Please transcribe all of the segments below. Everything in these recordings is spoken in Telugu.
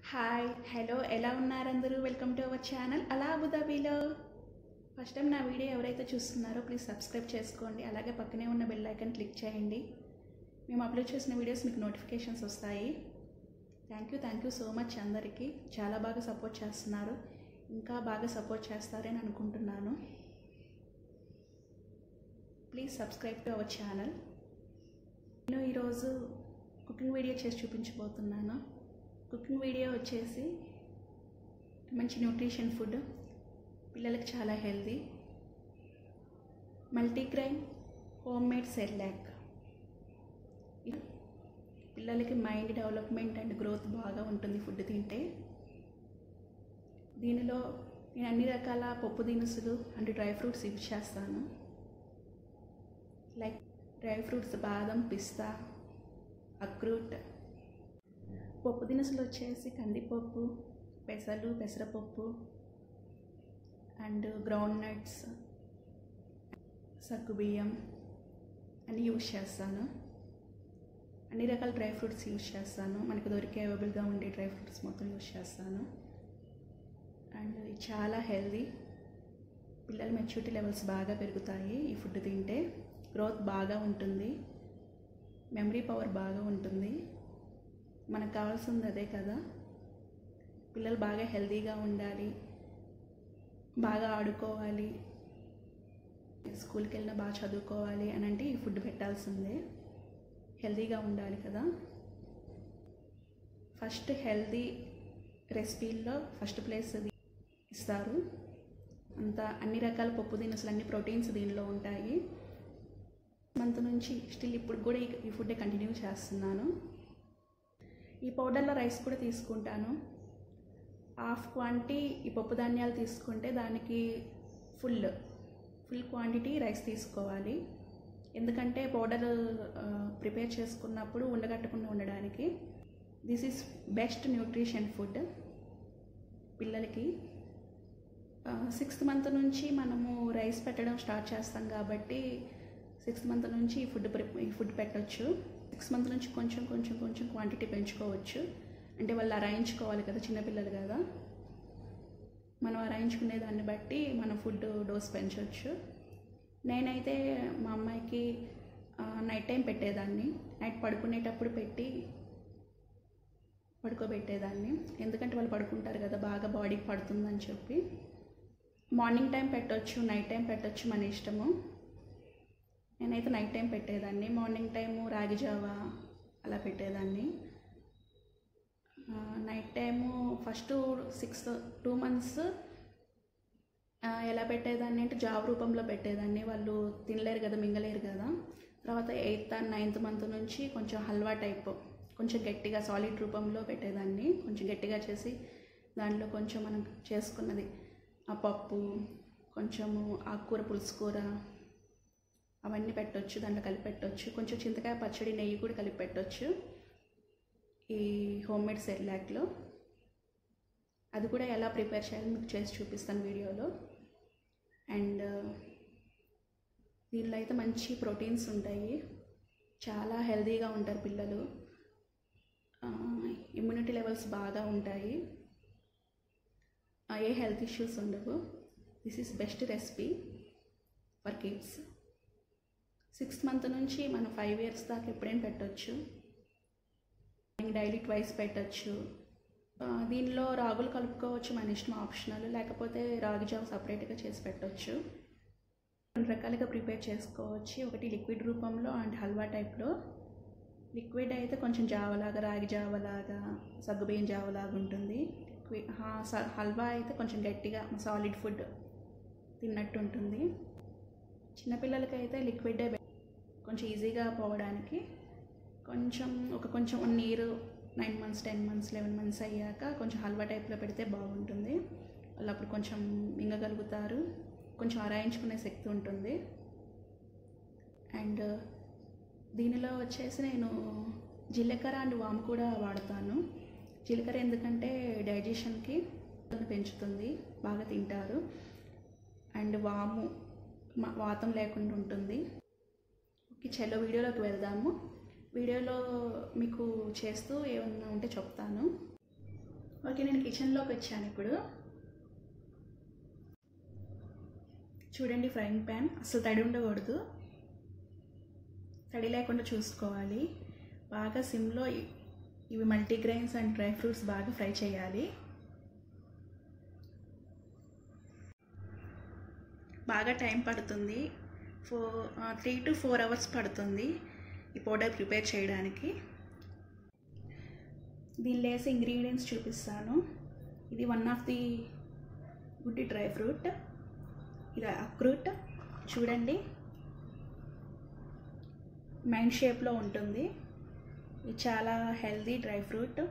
హాయ్ హలో ఎలా ఉన్నారు అందరూ వెల్కమ్ టు అవర్ ఛానల్ అలా అబుదాబీలో ఫస్ట్ టైం నా వీడియో ఎవరైతే చూస్తున్నారో ప్లీజ్ సబ్స్క్రైబ్ చేసుకోండి అలాగే పక్కనే ఉన్న బెల్ ఐకన్ క్లిక్ చేయండి మేము అప్లోడ్ చేసిన వీడియోస్ మీకు నోటిఫికేషన్స్ వస్తాయి thank you thank you so much అందరికీ చాలా బాగా సపోర్ట్ చేస్తున్నారు ఇంకా బాగా సపోర్ట్ చేస్తారని అనుకుంటున్నాను please subscribe to our channel నేను ఈరోజు కుకింగ్ వీడియో చేసి చూపించబోతున్నాను కుకింగ్ వీడియో వచ్చేసి మంచి న్యూట్రిషన్ ఫుడ్ పిల్లలకి చాలా healthy multigrain homemade Cerelac పిల్లలకి మైండ్ డెవలప్మెంట్ అండ్ గ్రోత్ బాగా ఉంటుంది ఫుడ్ తింటే దీనిలో నేను అన్ని రకాల పప్పు దినుసులు అండ్ డ్రై ఫ్రూట్స్ యూజ్ చేస్తాను లైక్ డ్రై ఫ్రూట్స్ బాదం పిస్తా అక్రూట్ పప్పు దినుసులు వచ్చేసి కందిపప్పు పెసలు పెసరపప్పు అండ్ గ్రౌండ్ నట్స్ సగ్గుబియ్యం అన్నీ యూజ్ చేస్తాను అన్ని రకాల డ్రై ఫ్రూట్స్ యూజ్ చేస్తాను మనకు దొరికే అవైలబుల్గా ఉండే డ్రై ఫ్రూట్స్ మొత్తం యూజ్ చేస్తాను అండ్ ఇది చాలా హెల్దీ పిల్లల మెచ్యూరిటీ లెవెల్స్ బాగా పెరుగుతాయి ఈ ఫుడ్ తింటే గ్రోత్ బాగా ఉంటుంది మెమరీ పవర్ బాగా ఉంటుంది మనకు కావాల్సింది అదే కదా పిల్లలు బాగా హెల్తీగా ఉండాలి బాగా ఆడుకోవాలి స్కూల్కి వెళ్ళినా బాగా చదువుకోవాలి అని అంటే ఈ ఫుడ్ పెట్టాల్సిందే హెల్తీగా ఉండాలి కదా ఫస్ట్ హెల్తీ రెసిపీల్లో ఫస్ట్ ప్లేస్ ఇస్తారు అంతా అన్ని రకాల పప్పు దినుసులు అన్ని ప్రోటీన్స్ దీనిలో ఉంటాయి మంత్ నుంచి స్టిల్ ఇప్పుడు కూడా ఈ- ఈ ఫుడ్ కంటిన్యూ చేస్తున్నాను ఈ పౌడర్లో రైస్ కూడా తీసుకుంటాను హాఫ్ క్వాంటిటీ ఈ పప్పు ధాన్యాలు తీసుకుంటే దానికి ఫుల్ ఫుల్ క్వాంటిటీ రైస్ తీసుకోవాలి ఎందుకంటే పౌడర్ ప్రిపేర్ చేసుకున్నప్పుడు ఉండగట్టకుండా ఉండడానికి this is best nutrition food పిల్లలకి సిక్స్త్ మంత్ నుంచి మనము రైస్ పెట్టడం స్టార్ట్ చేస్తాం కాబట్టి సిక్స్త్ మంత్ నుంచి ఈ ఫుడ్ ప్రిప- ఈ ఫుడ్ పెట్టొచ్చు సిక్స్ మంత్ నుంచి కొంచెం కొంచెం కొంచెం క్వాంటిటీ పెంచుకోవచ్చు అంటే వాళ్ళు అరాయించుకోవాలి కదా చిన్నపిల్లలు కదా మనం అరాయించుకునే దాన్ని బట్టి మన ఫుడ్ డోస్ పెంచవచ్చు నేనైతే మా అమ్మాయికి నైట్ టైం పెట్టేదాన్ని నైట్ పడుకునేటప్పుడు పెట్టి పడుకోబెట్టేదాన్ని ఎందుకంటే వాళ్ళు పడుకుంటారు కదా బాగా బాడీకి పడుతుందని చెప్పి మార్నింగ్ టైం పెట్టొచ్చు నైట్ టైం పెట్టొచ్చు మన ఇష్టము నేనైతే నైట్ టైం పెట్టేదాన్ని మార్నింగ్ టైము రాగి జావా అలా పెట్టేదాన్ని night time first six two months ఎలా పెట్టేదాన్ని అంటే జాబ్ రూపంలో పెట్టేదాన్ని వాళ్ళు తినలేరు కదా మింగలేరు కదా తర్వాత ఎయిత్ అండ్ నైన్త్ మంత్ నుంచి కొంచెం హల్వా టైప్ కొంచెం గట్టిగా సాలిడ్ రూపంలో పెట్టేదాన్ని కొంచెం గట్టిగా చేసి దాంట్లో కొంచెం మనం చేసుకున్నది ఆ పప్పు కొంచెము ఆకుకూర పులుసు కూర అవన్నీ పెట్టొచ్చు దాంట్లో కలిపి పెట్టొచ్చు కొంచెం చింతకాయ పచ్చడి నెయ్యి కూడా కలిపి పెట్టొచ్చు ఈ హోమ్ మేడ్ సెర్లాక్లో అది కూడా ఎలా ప్రిపేర్ చేయాలో మీకు చేసి చూపిస్తాను వీడియోలో అండ్ దీనిలో అయితే మంచి ప్రోటీన్స్ ఉంటాయి చాలా హెల్తీగా ఉంటారు పిల్లలు ఇమ్యూనిటీ లెవెల్స్ బాగా ఉంటాయి ఆ, ఏ హెల్త్ ఇష్యూస్ ఉండవు this is best recipe for kids sixth month నుంచి మనం ఫైవ్ ఇయర్స్ దాకా ఎప్పుడైనా పెట్టొచ్చు డైలీ ట్వైస్ పెట్టచ్చు ఆ, దీనిలో రాగులు కలుపుకోవచ్చు మన ఇష్టం ఆప్షనల్ లేకపోతే రాగి జావ సపరేట్గా చేసి పెట్టొచ్చు రెండు రకాలుగా ప్రిపేర్ చేసుకోవచ్చు ఒకటి లిక్విడ్ రూపంలో అండ్ హల్వా టైప్లో లిక్విడ్ అయితే కొంచెం జావలాగా రాగి జావలాగా సగ్గుబియ్యం జావలాగా ఉంటుంది లిక్విడ్ హా- స- హల్వా అయితే కొంచెం గట్టిగా సాలిడ్ ఫుడ్ తిన్నట్టు ఉంటుంది చిన్నపిల్లలకైతే లిక్విడే బె- కొంచెం ఈజీగా పోవడానికి కొంచెం ఒక కొంచెం నీరు nine months ten months eleven months అయ్యాక కొంచెం హల్వా టైప్లో పెడితే బాగుంటుంది వాళ్ళు అప్పుడు కొంచెం మింగగలుగుతారు కొంచెం ఆరాయించుకునే శక్తి ఉంటుంది అండ్ దీనిలో వచ్చేసి నేను జీలకర్ర అండ్ వాము కూడా వాడతాను జీలకర్ర ఎందుకంటే డైజెషన్కి పెంచుతుంది బాగా తింటారు అండ్ వాము మా- వాతం లేకుండా ఉంటుంది ఓకే చలో వీడియోలోకి వెళ్దాము వీడియోలో మీకు చేస్తూ ఏమన్నా ఉంటే చెప్తాను ఓకే నేను కిచెన్లోకి వచ్చాను ఇప్పుడు చూడండి ఫ్రైయింగ్ ప్యాన్ అసలు తడి ఉండకూడదు తడి లేకుండా చూసుకోవాలి బాగా సిమ్లో ఇ- ఇవి మల్టీగ్రెయిన్స్ అండ్ డ్రై ఫ్రూట్స్ బాగా ఫ్రై చేయాలి బాగా టైం పడుతుంది four three to four hours పడుతుంది ఈ పౌడర్ ప్రిపేర్ చేయడానికి దీనిలో వేసే ఇంగ్రీడియంట్స్ చూపిస్తాను ఇది one of the good dry fruit ఇది అక్రూట్ చూడండి మైండ్ షేప్లో ఉంటుంది ఇది చాలా హెల్దీ డ్రై ఫ్రూట్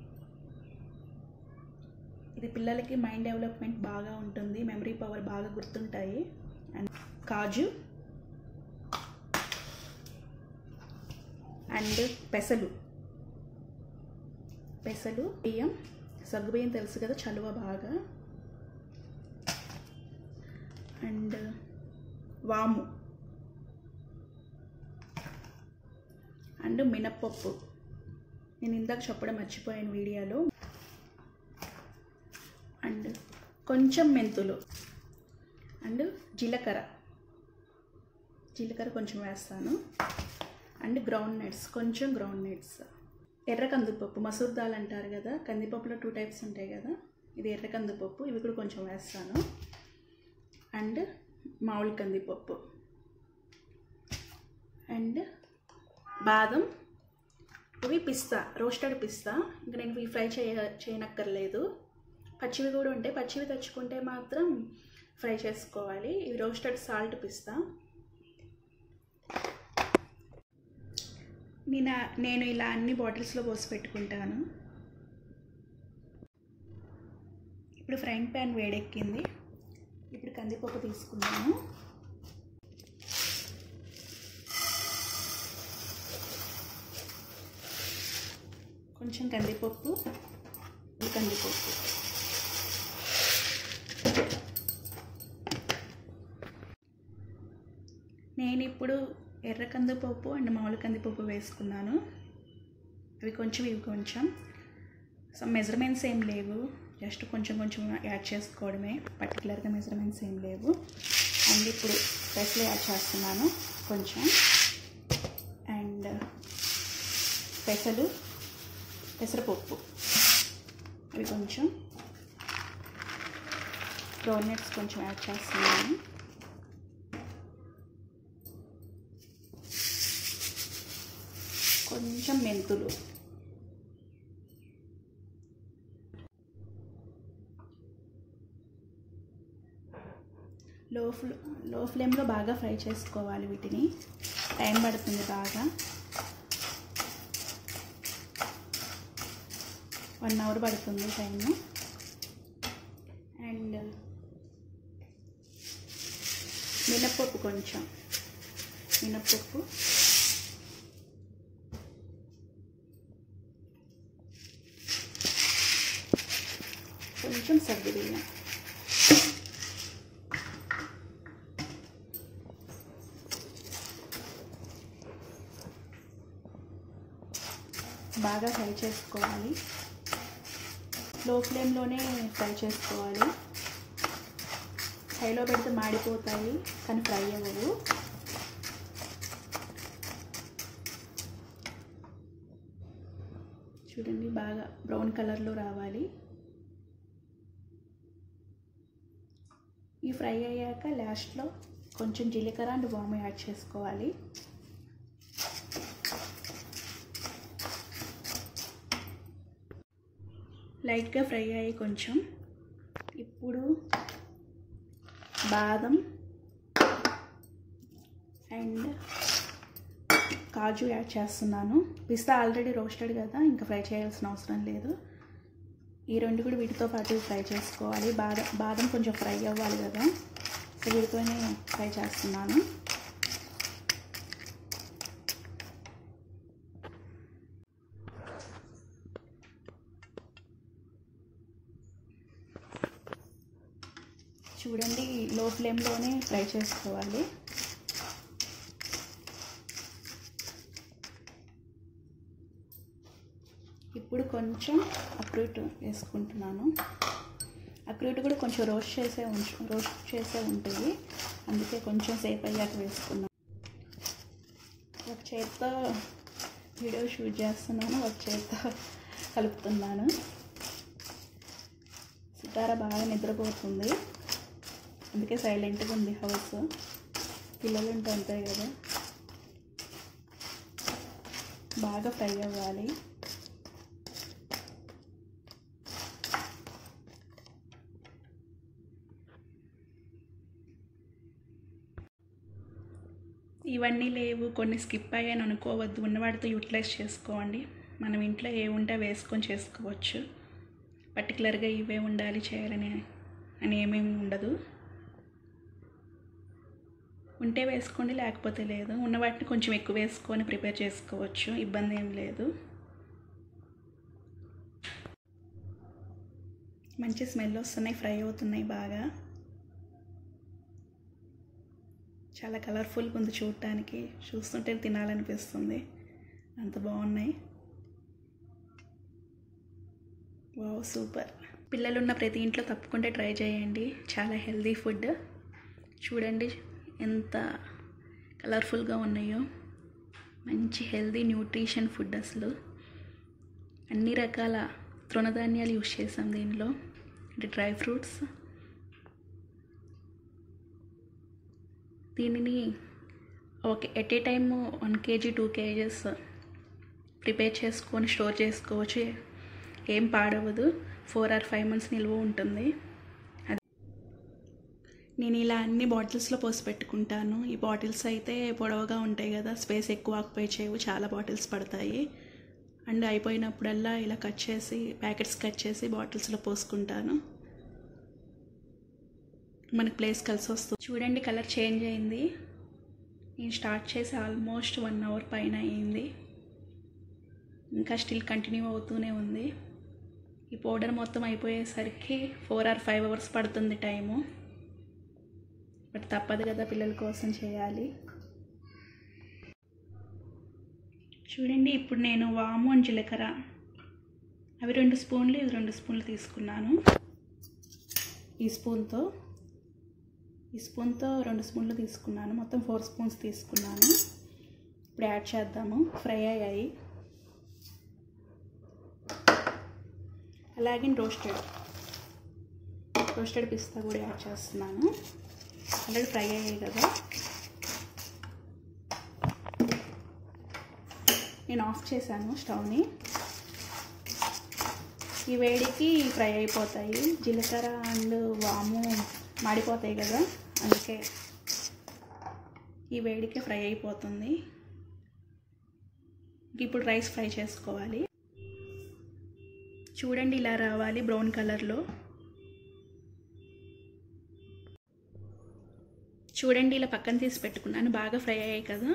ఇది పిల్లలకి మైండ్ డెవలప్మెంట్ బాగా ఉంటుంది మెమరీ పవర్ బాగా గుర్తుంటాయి అండ్ కాజు అండ్ పెసలు పెసలు బియ్యం సగ్గుబియ్యం తెలుసు కదా చలువ బాగా అండ్ వాము అండ్ మినప్పప్పు నేను ఇందాక చెప్పడం మర్చిపోయాను వీడియోలో అండ్ కొంచెం మెంతులు అండ్ జీలకర్ర జీలకర్ర కొంచెం వేస్తాను అండ్ గ్రౌండ్ నట్స్ కొంచెం గ్రౌండ్ నట్స్ ఎర్ర కందిపప్పు మసూర్ దాల్ అంటారు కదా కందిపప్పులో టూ టైప్స్ ఉంటాయి కదా ఇది ఎర్ర కందిపప్పు ఇవి కూడా కొంచెం వేస్తాను అండ్ మామిడి కందిపప్పు అండ్ బాదం ఇవి పిస్తా రోస్టెడ్ పిస్తా ఇంకా నేను ఇవి ఫ్రై చేయ చేయనక్కర్లేదు పచ్చివి కూడా ఉంటాయి పచ్చివి తెచ్చుకుంటే మాత్రం ఫ్రై చేసుకోవాలి ఇవి రోస్టెడ్ సాల్ట్ పిస్తా నేను నేను ఇలా అన్ని బాటిల్స్లో పోసి పెట్టుకుంటాను ఇప్పుడు ఫ్రైంగ్ ప్యాన్ వేడెక్కింది ఇప్పుడు కందిపప్పు తీసుకున్నాను కొంచెం కందిపప్పు ఇది కందిపప్పు నేను ఇప్పుడు ఎర్ర కందిపప్పు అండ్ మామూలు కందిపప్పు వేసుకున్నాను అవి కొంచెం ఇవి కొంచెం సో మెజర్మెంట్స్ ఏం లేవు జస్ట్ కొంచెం కొంచెం యాడ్ చేసుకోవడమే పర్టికులర్గా మెజర్మెంట్స్ ఏం లేవు అండ్ ఇప్పుడు పెసలు యాడ్ చేస్తున్నాను కొంచెం అండ్ పెసలు పెసరపప్పు అవి కొంచెం డోనట్స్ కొంచెం యాడ్ చేస్తున్నాను కొంచెం మెంతులు లో ఫ్లో లో ఫ్లేమ్లో బాగా ఫ్రై చేసుకోవాలి వీటిని టైం పడుతుంది బాగా వన్ అవర్ పడుతుంది టైము అండ్ మినప్పప్పు కొంచెం మినప్పప్పు కొంచెం సగ్గు బియ్యం బాగా ఫ్రై చేసుకోవాలి లో ఫ్లేమ్లోనే ఫ్రై చేసుకోవాలి హైలో పెడితే మాడిపోతాయి కానీ ఫ్రై అవ్వవు చూడండి బాగా బ్రౌన్ కలర్లో రావాలి ఈ ఫ్రై అయ్యాక లాస్ట్లో కొంచెం జీలకర్ర అండ్ వాము యాడ్ చేసుకోవాలి లైట్గా ఫ్రై అయ్యి కొంచెం ఇప్పుడు బాదం అండ్ కాజు యాడ్ చేస్తున్నాను పిస్తా ఆల్రెడీ రోస్టెడ్ కదా ఇంకా ఫ్రై చేయాల్సిన అవసరం లేదు ఈ రెండు కూడా వీటితో పాటు ఫ్రై చేసుకోవాలి బాదం బాదం కొంచెం ఫ్రై అవ్వాలి కదా సో వీటితోనే ఫ్రై చేస్తున్నాను చూడండి లో ఫ్లేమ్లోనే ఫ్రై చేసుకోవాలి ఇప్పుడు కొంచెం అక్రూట్ వేసుకుంటున్నాను అక్రూట్ కూడా కొంచెం రోస్ట్ చేసే ఉంచు రోస్ట్ చేసే ఉంటుంది అందుకే కొంచెం సేపు అయ్యాక వేసుకున్నాను ఒక చేత్తో వీడియో షూట్ చేస్తున్నాను ఒక చేత్తో కలుపుతున్నాను సితార బాగా నిద్రపోతుంది అందుకే సైలెంట్గా ఉంది హౌస్ పిల్లలు ఉంటే అంతాయి కదా బాగా ఫ్రై అవ్వాలి ఇవన్నీ లేవు కొన్ని స్కిప్ అయ్యాను అనుకోవద్దు ఉన్న వాటితో యూటిలైజ్ చేసుకోండి మనం ఇంట్లో ఏ ఉంటే వేసుకొని చేసుకోవచ్చు పర్టికులర్గా ఇవే ఉండాలి చేయాలని అని ఏమేమి ఉండదు ఉంటే వేసుకోండి లేకపోతే లేదు ఉన్న వాటిని కొంచెం ఎక్కువ వేసుకొని ప్రిపేర్ చేసుకోవచ్చు ఇబ్బంది ఏం లేదు మంచి స్మెల్ వస్తున్నాయి ఫ్రై అవుతున్నాయి బాగా చాలా కలర్ఫుల్గా ఉంది చూడటానికి చూస్తుంటే తినాలనిపిస్తుంది అంత బాగున్నాయి వావ్ సూపర్ పిల్లలున్న ప్రతి ఇంట్లో తప్పకుండా ట్రై చేయండి చాలా హెల్దీ ఫుడ్ చూడండి ఎంత కలర్ఫుల్గా ఉన్నాయో మంచి హెల్దీ న్యూట్రిషన్ ఫుడ్ అసలు అన్ని రకాల తృణధాన్యాలు యూస్ చేసాం దీనిలో అంటే డ్రై ఫ్రూట్స్ దీనిని okay at a time one KG two KGs prepare చేసుకొని స్టోర్ చేసుకోవచ్చు ఏం పాడవదు ఫోర్ ఆర్ ఫైవ్ మంత్స్ నిల్వ ఉంటుంది అది నేను ఇలా అన్ని బాటిల్స్లో పోసి పెట్టుకుంటాను ఈ బాటిల్స్ అయితే పొడవుగా ఉంటాయి కదా స్పేస్ ఎక్కువ ఆక్యుపై చేయవు చాలా బాటిల్స్ పడతాయి అండ్ అయిపోయినప్పుడల్లా ఇలా కట్ చేసి ప్యాకెట్స్ కట్ చేసి బాటిల్స్లో పోసుకుంటాను మనకి ప్లేస్ కలిసి వస్తుంది చూడండి కలర్ చేంజ్ అయింది నేను స్టార్ట్ చేసి ఆల్మోస్ట్ వన్ అవర్ పైన అయింది ఇంకా స్టిల్ కంటిన్యూ అవుతూనే ఉంది ఈ పౌడర్ మొత్తం అయిపోయేసరికి ఫోర్ ఆర్ ఫైవ్ అవర్స్ పడుతుంది టైము బట్ తప్పదు కదా పిల్లల కోసం చేయాలి చూడండి ఇప్పుడు నేను వాము అని జీలకర్ర అవి రెండు స్పూన్లు ఇది రెండు స్పూన్లు తీసుకున్నాను ఈ స్పూన్తో ఈ స్పూన్తో రెండు స్పూన్లు తీసుకున్నాను మొత్తం ఫోర్ స్పూన్స్ తీసుకున్నాను ఇప్పుడు యాడ్ చేద్దాము ఫ్రై అయ్యాయి అలాగే రోస్టెడ్ రోస్టెడ్ పిస్తా కూడా యాడ్ చేస్తున్నాను ఆల్రెడీ ఫ్రై అయ్యాయి కదా నేను ఆఫ్ చేశాను స్టవ్ని ఈ వేడికి ఫ్రై అయిపోతాయి జీలకర్ర అండ్ వాము మాడిపోతాయి కదా అందుకే ఈ వేడికి ఫ్రై అయిపోతుంది ఇప్పుడు రైస్ ఫ్రై చేసుకోవాలి చూడండి ఇలా రావాలి బ్రౌన్ కలర్లో చూడండి ఇలా పక్కన తీసి పెట్టుకున్నాను బాగా ఫ్రై అయ్యాయి కదా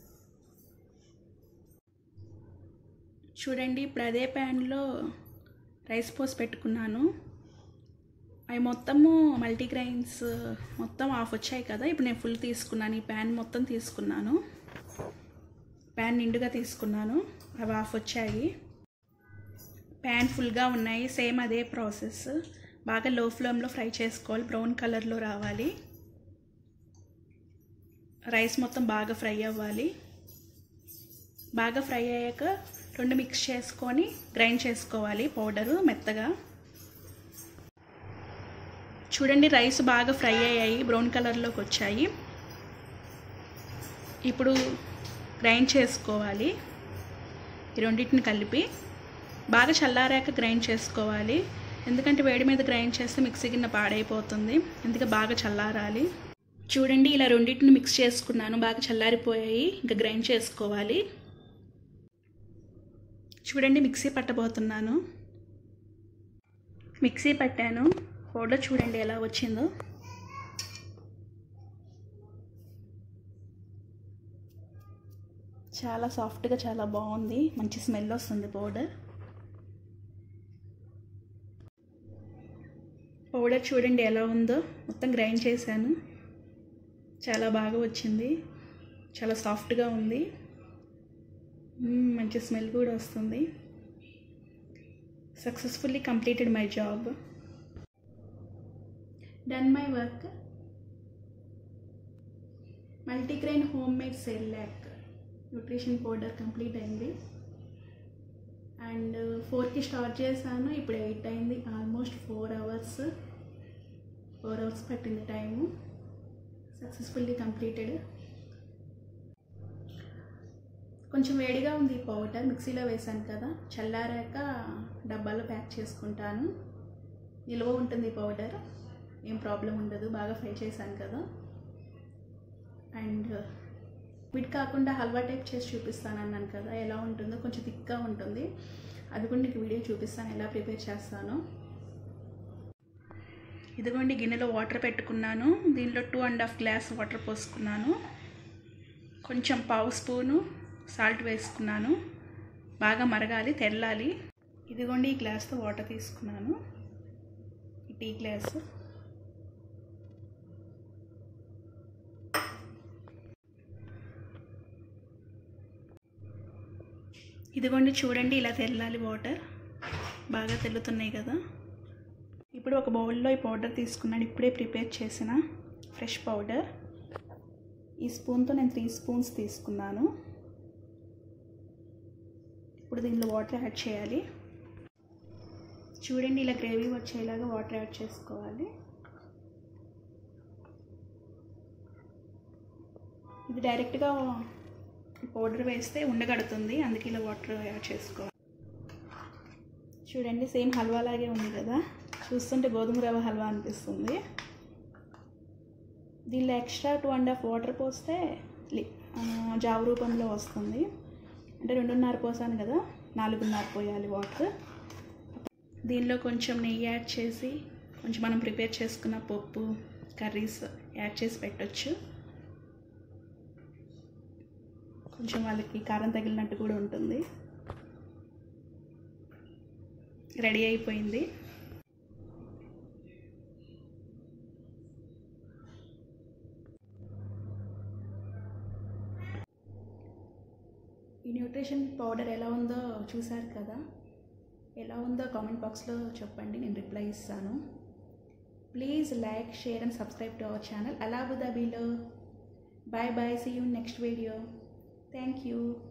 చూడండి ఇప్పుడు అదే ప్యాన్లో రైస్ పోసి పెట్టుకున్నాను అవి మొత్తము మల్టీగ్రైన్స్ మొత్తం ఆఫ్ వచ్చాయి కదా ఇప్పుడు నేను ఫుల్ తీసుకున్నాను ఈ ప్యాన్ మొత్తం తీసుకున్నాను ప్యాన్ నిండుగా తీసుకున్నాను అవి ఆఫ్ వచ్చాయి ప్యాన్ ఫుల్గా ఉన్నాయి సేమ్ అదే ప్రాసెస్ బాగా లో ఫ్లేమ్లో ఫ్రై చేసుకోవాలి బ్రౌన్ కలర్లో రావాలి రైస్ మొత్తం బాగా ఫ్రై అవ్వాలి బాగా ఫ్రై అయ్యాక రెండు మిక్స్ చేసుకొని గ్రైండ్ చేసుకోవాలి పౌడరు మెత్తగా చూడండి రైస్ బాగా ఫ్రై అయ్యాయి బ్రౌన్ కలర్లోకి వచ్చాయి ఇప్పుడు గ్రైండ్ చేసుకోవాలి ఈ రెండింటిని కలిపి బాగా చల్లారాక గ్రైండ్ చేసుకోవాలి ఎందుకంటే వేడి మీద గ్రైండ్ చేస్తే మిక్సీ కింద పాడైపోతుంది అందుకే బాగా చల్లారాలి చూడండి ఇలా రెండింటిని మిక్స్ చేసుకున్నాను బాగా చల్లారిపోయాయి ఇంకా గ్రైండ్ చేసుకోవాలి చూడండి మిక్సీ పట్టబోతున్నాను మిక్సీ పట్టాను పౌడర్ చూడండి ఎలా వచ్చిందో చాలా సాఫ్ట్గా చాలా బాగుంది మంచి స్మెల్ వస్తుంది పౌడర్ పౌడర్ చూడండి ఎలా ఉందో మొత్తం గ్రైండ్ చేశాను చాలా బాగా వచ్చింది చాలా సాఫ్ట్గా ఉంది మ్మ్, మంచి స్మెల్ కూడా వస్తుంది successfully completed my job done my work multigrain home made Cerelac nutrition powder complete అయింది అండ్ ఫోర్కి స్టార్ట్ చేశాను ఇప్పుడు ఎయిట్ అయింది almost four hours four hours పట్టింది టైము సక్సెస్ఫుల్లీ కంప్లీటెడ్ కొంచెం వేడిగా ఉంది ఈ పౌడర్ మిక్సీలో వేసాను కదా చల్లారాక డబ్బాలో ప్యాక్ చేసుకుంటాను నిల్వ ఉంటుంది ఈ పౌడర్ ఏం ప్రాబ్లం ఉండదు బాగా ఫ్రై చేశాను కదా అండ్ వీటి కాకుండా హల్వా టైప్ చేసి చూపిస్తాను అన్నాను కదా ఎలా ఉంటుందో కొంచెం థిక్గా ఉంటుంది అది కూడా నీకు వీడియో చూపిస్తాను ఎలా ప్రిపేర్ చేస్తానో ఇదిగోండి గిన్నెలో వాటర్ పెట్టుకున్నాను దీనిలో two and half glass water పోసుకున్నాను కొంచెం పావు స్పూను సాల్ట్ వేసుకున్నాను బాగా మరగాలి తెల్లాలి ఇదిగోండి ఈ గ్లాస్తో వాటర్ తీసుకున్నాను ఈ టీ గ్లాస్ ఇదిగోండి చూడండి ఇలా తెల్లాలి వాటర్ బాగా తెల్లుతున్నాయి కదా ఇప్పుడు ఒక బౌల్లో ఈ పౌడర్ తీసుకున్నాను ఇప్పుడే ప్రిపేర్ చేసిన ఫ్రెష్ పౌడర్ ఈ స్పూన్తో నేను త్రీ స్పూన్స్ తీసుకున్నాను ఇప్పుడు దీనిలో వాటర్ యాడ్ చేయాలి చూడండి ఇలా గ్రేవీ వచ్చేలాగా వాటర్ యాడ్ చేసుకోవాలి ఇది డైరెక్ట్గా పౌడర్ వేస్తే ఉండగడుతుంది అందుకే ఇలా వాటర్ యాడ్ చేసుకోవాలి చూడండి సేమ్ హల్వా లాగే ఉంది కదా చూస్తుంటే గోధుమ రవ్వ హల్వా అనిపిస్తుంది దీనిలో extra two and half water పోస్తే జావ రూపంలో వస్తుంది అంటే రెండున్నర పోసాను కదా నాలుగున్నర పోయాలి వాటర్ దీనిలో కొంచెం నెయ్యి యాడ్ చేసి కొంచెం మనం ప్రిపేర్ చేసుకున్న పప్పు కర్రీస్ యాడ్ చేసి పెట్టచ్చు కొంచెం వాళ్ళకి కారం తగిలినట్టు కూడా ఉంటుంది రెడీ అయిపోయింది ఈ న్యూట్రిషన్ పౌడర్ ఎలా ఉందో చూసారు కదా ఎలా ఉందో కామెంట్ బాక్స్లో చెప్పండి నేను రిప్లై ఇస్తాను please like share and subscribe to our channel అలాబుదాబీలో bye bye see you next video Thank you.